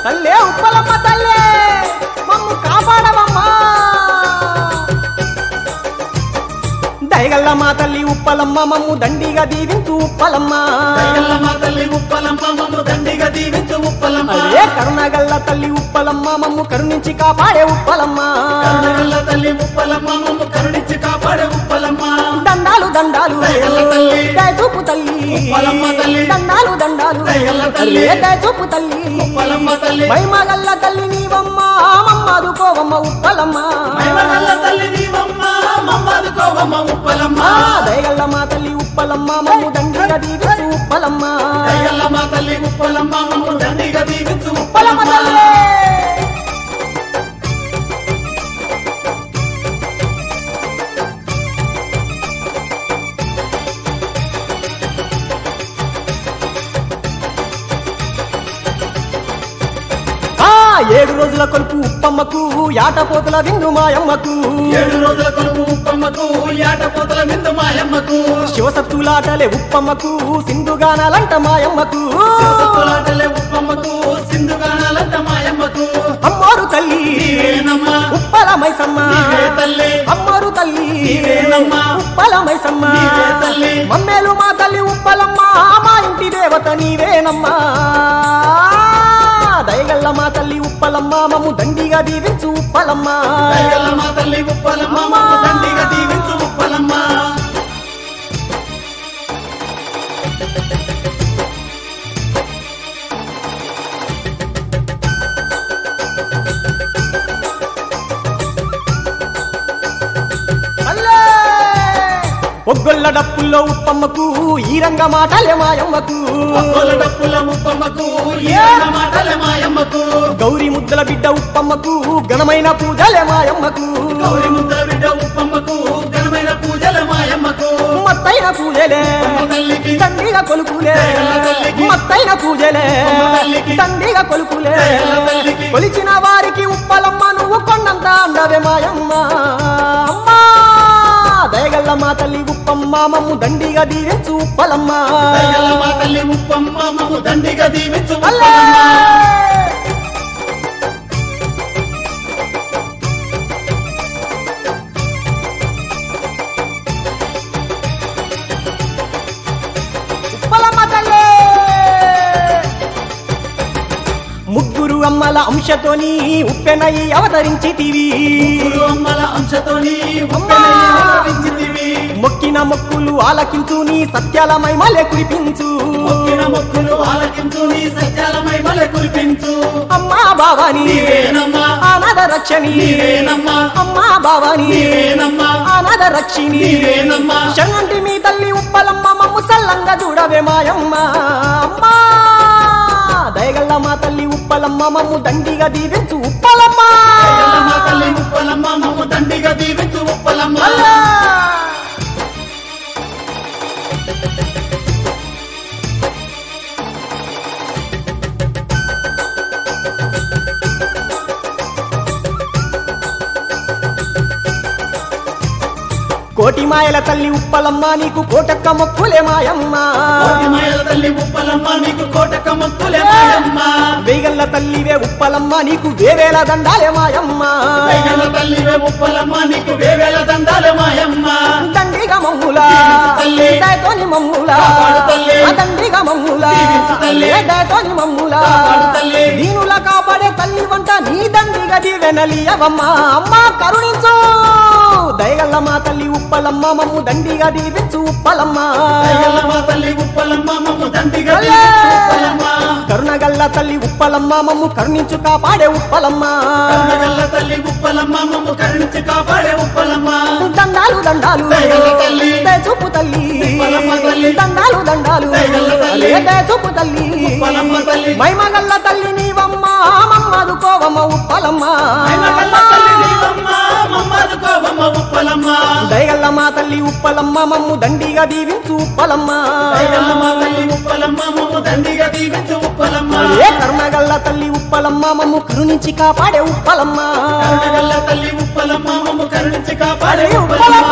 తల్లే ఉప్పలమ్మ తల్లే మమ్ము కాపాడవమ్మా దయగల్ల మా తల్లి ఉప్పలమ్మ మమ్ము దండిగా దీవించు ఉప్పలమ్మ దయగల్లమ్మ తల్లి ఉప్పలమ్మ మమ్ము దండిగా దీవించు ఉప్పలమ్మ అదే కరుణగల్ల తల్లి ఉప్పలమ్మ మమ్ము కరుణించి కాపాడే ఉప్పలమ్మ కరుణగల్ల తల్లి ఉప్పలమ్మ మమ్ము కరుణించి కాపాడే ఉప్పలమ్మ దండాలు దండాలు దయగల్ల తల్లి. దయచూపు తల్లి ఉప్పలమ్మ తల్లి. దండాలు దండాలు దయగల్ల తల్లి. అరే దయచూపు తల్లి ఉప్పలమ్మ తల్లి మహిమగల్ల తల్లి నీవమ్మ మమ్మదుకోవమ్మ ఉప్పలమ్మ మహిమగల్ల తల్లి నీవమ్మ మమ్మదుకోవమ్మ ఉప్పలమ్మ ఆ, దయగల్ల మా తల్లి ఉప్పలమ్మ మమ్ము దండిగా దీవించు ఉప్పలమ్మ దయగల్లమ్మ తల్లి ఉప్పలమ్మ మమ్ము దండిగా దీవించు ఉప్పలమ్మ ఉప్పలమ్మ తల్లి ఆ, ఏడు రోజుల కొలుపు ఉప్పమ్మకు యాటపోతుల విందు మాయమ్మకు ఏడు రోజుల కొలుపు ఉప్పమ్మకు ఏటపోతల మిందు మాయమ్మకు శివసత్తులాటలే ఉప్పమ్మకు సింధుగానాలంట మాయమ్మకు శివసత్తులాటలే ఉప్పమ్మకు సింధుగానాలంట మాయమ్మకు అమ్మోరు తల్లి నీవేనమ్మా ఉప్పల మైసమ్మ నీవే తల్లి అమ్మోరు తల్లి నీవేనమ్మా ఉప్పల మైసమ్మ నీవే తల్లి మమ్మేలు మా తల్లి ఉప్పలమ్మ మా ఇంటి దేవత నీవేనమ్మా దయగల్ల మా తల్లి ఉప్పలమ్మ మమ్ము దండిగా దీవించు ఉప్పలమ్మ దయగల్లమ్మ తల్లి ఉప్పలమ్మ మమ్ము దండిగా దీవించు ఉప్పలమ్మ అల్లే! ఒగ్గొల్ల డప్పుల్లో ఉప్పమ్మకు ఈ రంగ మాటలే మాయమ్మకు ఒక్కోల డప్పుల ఉప్పమ్మకు ఏన మాటలే మాయమ్మకు గౌరీ ముద్దల బిడ్డ ఉప్పమ్మకు ఘనమైన పూజలే మాయమ్మకు గౌరి ముద్ర బిడ్డ ఉప్పమ్మకు ఘనమైన పూజల మాయమ్మకు మత్తైన పూజలే అమ్మ తల్లికి దండిగా కొలుకులే దయగల్ల తల్లికి. మత్తైన పూజలే అమ్మ తల్లికి. దండిగా కొలుకులే దయగల్ల తల్లికి. కొలిచిన వారికి ఉప్పలమ్మ నువ్వు కొండంత అందవే మాయమ్మ అమ్మా దయగల్ల మా తల్లి ఉప్పమ్మ మమ్ము దండిగా దీవించు ఉప్పలమ్మ దయగల్లమ్మ తల్లి ఉప్పమ్మ మమ్ము దండిగా దీవించు అల్లే! ఉప్పలమ్మ ఉప్పలమ్మ తల్లి ముగ్గురు అమ్మల అంశతోని ఉప్పెనయి అవతరించితివి గురు అమ్మల అంశతోని ఉప్పెనై అవతరించితివి. మొక్కిన మొక్కులు ఆలకించు నీ సత్యాల మైమలే కురిపించు మొక్కిన మొక్కులు ఆలకించు నీ సత్యాల మహిమలే కురిపించు అమ్మా బావాని నీవేనమ్మా అనాథ రక్షణి నీవేనమ్మా అమ్మా బావాని నీవేనమ్మా అనాథ రక్షిణి నీవేనమ్మా శనంటి మీ తల్లి ఉప్పలమ్మ మమ్ము సల్లంగా చూడవే మాయమ్మ అమ్మా దయగల్ల మా తల్లి ఉప్పలమ్మ మమ్ము దండిగా దీవించు ఉప్పలమ్మ దయగల్లమ్మ తల్లి ఉప్పలమ్మ మమ్ము దండిగా దీవించు ఉప్పలమ్మ అల్లా! కోటి మాయల తల్లి ఉప్పలమ్మ నీకు కోటక్క మొక్కులే మాయమ్మ కోటి మాయల తల్లి ఉప్పలమ్మ నీకు కోటక మొక్కులే మాయమ్మ వేగల్ల తల్లివే ఉప్పలమ్మ నీకు వేవేల దండాలే మాయమ్మ దయగల్ల తల్లివే ఉప్పలమ్మ నీకు వేవేల దండాలే మాయమ్మ దండిగా మమ్ముల దీవించు తల్లి. దయతోని మమ్ముల కాపాడు తల్లి. ఆ దండిగా మమ్ముల దీవించు తల్లి. దయతోని మమ్ముల కాపాడు తల్లి. దీనుల కాపాడే తల్లి వంట నీ దండిగా దీవెనలియవమ్మ అమ్మ కరుణించు దయగల్ల మా తల్లి ఉప్పలమ్మ మమ్ము దండిగా దీవించు ఉప్పలమ్మ దయగల్లమ్మ తల్లి ఉప్పలమ్మ మమ్ము దండిగా అల్లే! దీవించు ఉప్పలమ్మ కరుణగల్ల తల్లి ఉప్పలమ్మ మమ్ము కరుణించు కాపాడే ఉప్పలమ్మ కరుణగల్ల తల్లి ఉప్పలమ్మ మమ్ము కరుణించి కాపాడే ఉప్పలమ్మ దండాలు దండాలు దయగల్ల తల్లి. దయచూపు తల్లి ఉప్పలమ్మ తల్లి. దండాలు దండాలు దయగల్ల తల్లి. అరే దయచూపు తల్లి ఉప్పలమ్మ తల్లి. మైమగల్ల తల్లి నీవమ్మ మమ్మదుకోవమ్మ ఉప్పలమ్మ మహిమగల్ల తల్లి నీవమ్మ మమ్మదుకోవమ్మ ఉప్పలమ్మ దయగల్ల మా తల్లి ఉప్పలమ్మ మమ్ము దండిగా దీవించు ఉప్పలమ్మ దయగల్లమ్మ తల్లి ఉప్పలమ్మ మమ్ము దండిగా దీవించు ఉప్పలమ్మ ఏ కరుణగల్ల తల్లి ఉప్పలమ్మ మమ్ము కరుణించి కాపాడే ఉప్పలమ్మ కరుణగల్ల తల్లి ఉప్పలమ్మ మమ్ము కరుణించి కాపాడే అరే ఉప్పలమ్మ